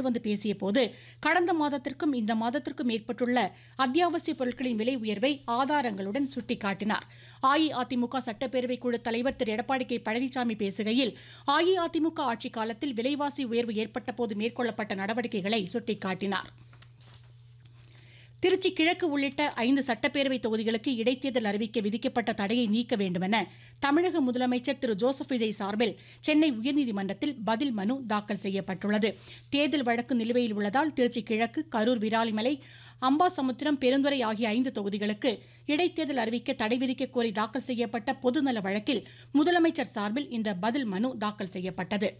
கொண்டு வந்து பேசிய போது கடந்த மாதத்திற்கும் இந்த மாதத்திற்கும் ஏற்பட்டுள்ள அத்தியாவசிய பொருட்களின் விலை உயர்வை ஆதாரங்களுடன் சுட்டிக்காட்டினார் அஇஅதிமுக சட்டப்பேரவை குழு தலைவர் திரு எடப்பாடி கே பழனிசாமி பேசுகையில் அஇஅதிமுக ஆட்சிக் காலத்தில் விலைவாசி உயர்வு ஏற்பட்ட போது மேற்கொள்ளப்பட்ட நடவடிக்கைகளை சுட்டிக்காட்டினார் திருச்சி கிழக்கு உள்ளிட்ட ஐந்து சட்டப்பேரவை தொகுதிகளுக்கு இடைத்தேர்தல் அறிவிக்க விதிக்கப்பட்ட தடையை நீக்க வேண்டுமென தமிழக முதலமைச்சர் திரு ஜோசப் விஜய் சார்பில் சென்னை உயர்நீதிமன்றத்தில் பதில் மனு தாக்கல் செய்யப்பட்டுள்ளது தேர்தல் வழக்கு நிலுவையில் உள்ளதால் திருச்சி கிழக்கு கரூர் விராலிமலை அம்பாசமுத்திரம் பெருந்துறை ஆகிய ஐந்து தொகுதிகளுக்கு இடைத்தேர்தல் அறிவிக்க தடை விதிக்க கோரி தாக்கல் செய்யப்பட்ட பொதுநல வழக்கில் முதலமைச்சர் சார்பில் இந்த பதில் மனு தாக்கல் செய்யப்பட்டது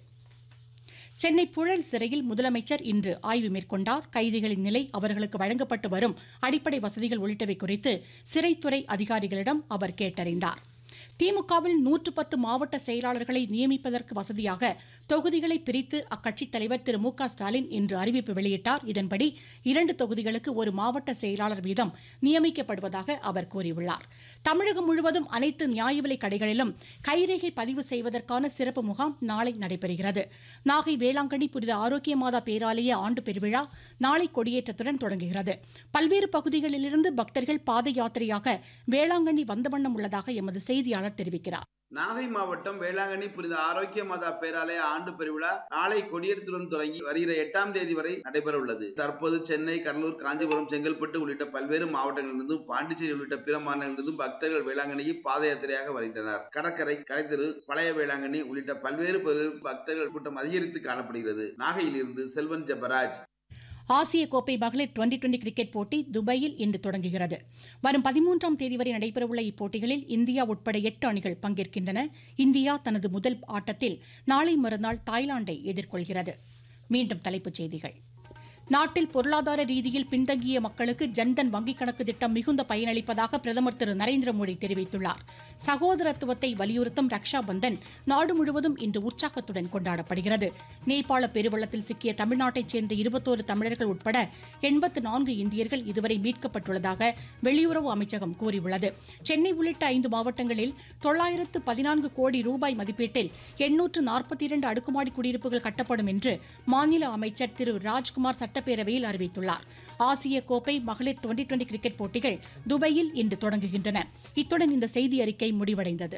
சென்னை புழல் சிறையில் முதலமைச்சர் இன்று ஆய்வு மேற்கொண்டார் கைதிகளின் நிலை அவர்களுக்கு வழங்கப்பட்டு வரும் அடிப்படை வசதிகள் உள்ளிட்டவை குறித்து சிறைத்துறை அதிகாரிகளிடம் அவர் கேட்டறிந்தார் திமுகவில் நூற்று பத்து மாவட்ட செயலாளர்களை நியமிப்பதற்கு வசதியாக தொகுதிகளை பிரித்து அக்கட்சித் தலைவர் திரு மு க ஸ்டாலின் இன்று அறிவிப்பு வெளியிட்டார் இதன்படி இரண்டு தொகுதிகளுக்கு ஒரு மாவட்ட செயலாளர் வீதம் நியமிக்கப்படுவதாக அவர் கூறியுள்ளார் தமிழகம் முழுவதும் அனைத்து நியாய விலைக் கடைகளிலும் கைரேகை பதிவு செய்வதற்கான சிறப்பு முகாம் நாளை நடைபெறுகிறது நாகை வேளாங்கண்ணி புனித ஆரோக்கிய மாதா பேராலய ஆண்டு பெருவிழா நாளை கொடியேற்றத்துடன் தொடங்குகிறது பல்வேறு பகுதிகளிலிருந்து பக்தர்கள் பாத யாத்திரையாக வேளாங்கண்ணி வந்த வண்ணம் உள்ளதாக எமது செய்தியாளர் தெரிவிக்கிறார் நாகை மாவட்டம் வேளாங்கண்ணி புனித ஆரோக்கிய மாதா பேராலய ஆண்டு பெருவிழா நாளை கொடியேற்றத்துடன் தொடங்கி வருகிற எட்டாம் தேதி வரை நடைபெற உள்ளது தற்போது சென்னை கடலூர் காஞ்சிபுரம் செங்கல்பட்டு உள்ளிட்ட பல்வேறு மாவட்டங்களிலிருந்தும் பாண்டிச்சேரி உள்ளிட்ட பிற மாநிலங்களிலிருந்தும் பக்தர்கள் வேளாங்கண்ணிக்கு பாத யாத்திரையாக வருகின்றனர் கடற்கரை கலைத்தெரு பழைய வேளாங்கண்ணி உள்ளிட்ட பல்வேறு பகுதிகளில் பக்தர்கள் கூட்டம் அதிகரித்து காணப்படுகிறது நாகையிலிருந்து செல்வன் ஜெபராஜ் ஆசிய கோப்பை மகளிர் டுவெண்டி டுவெண்டி கிரிக்கெட் போட்டி துபாயில் இன்று தொடங்குகிறது வரும் பதிமூன்றாம் தேதி வரை நடைபெறவுள்ள இப்போட்டிகளில் இந்தியா உட்பட எட்டு அணிகள் பங்கேற்கின்றன இந்தியா தனது முதல் ஆட்டத்தில் நாளை மறுநாள் தாய்லாந்தை எதிர்கொள்கிறது மீண்டும் தலைப்புச் செய்திகள் நாட்டில் பொருளாதார ரீதியில் பின்தங்கிய மக்களுக்கு ஜன்தன் வங்கிக் கணக்கு திட்டம் மிகுந்த பயனளிப்பதாக பிரதமர் திரு நரேந்திர மோடி தெரிவித்துள்ளார் சகோதரத்துவத்தை வலியுறுத்தும் ரக்ஷா பந்தன் நாடு முழுவதும் இன்று உற்சாகத்துடன் கொண்டாடப்படுகிறது நேபாள பெருவெள்ளத்தில் சிக்கிய தமிழ்நாட்டைச் சேர்ந்த இருபத்தோரு தமிழர்கள் உட்பட எண்பத்து நான்கு இந்தியர்கள் இதுவரை மீட்கப்பட்டுள்ளதாக வெளியுறவு அமைச்சகம் கூறியுள்ளது சென்னை உள்ளிட்ட ஐந்து மாவட்டங்களில் தொள்ளாயிரத்து பதினான்கு கோடி ரூபாய் மதிப்பீட்டில் எண்ணூற்று நாற்பத்தி இரண்டு அடுக்குமாடி குடியிருப்புகள் கட்டப்படும் என்று மாநில அமைச்சர் திரு ராஜ்குமார் சட்டப்பேரவையில் அறிவித்துள்ளார் ஆசிய கோப்பை மகளிர் டுவெண்டி டுவெண்டி கிரிக்கெட் போட்டிகள் துபாயில் இன்று தொடங்குகின்றன இத்துடன் இந்த செய்தி அறிக்கை முடிவடைந்தது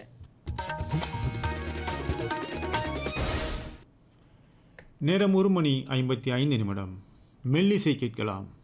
நேரம் ஒரு மணி ஐம்பத்தி ஐந்து நிமிடம் மெல்லிசை கேட்கலாம்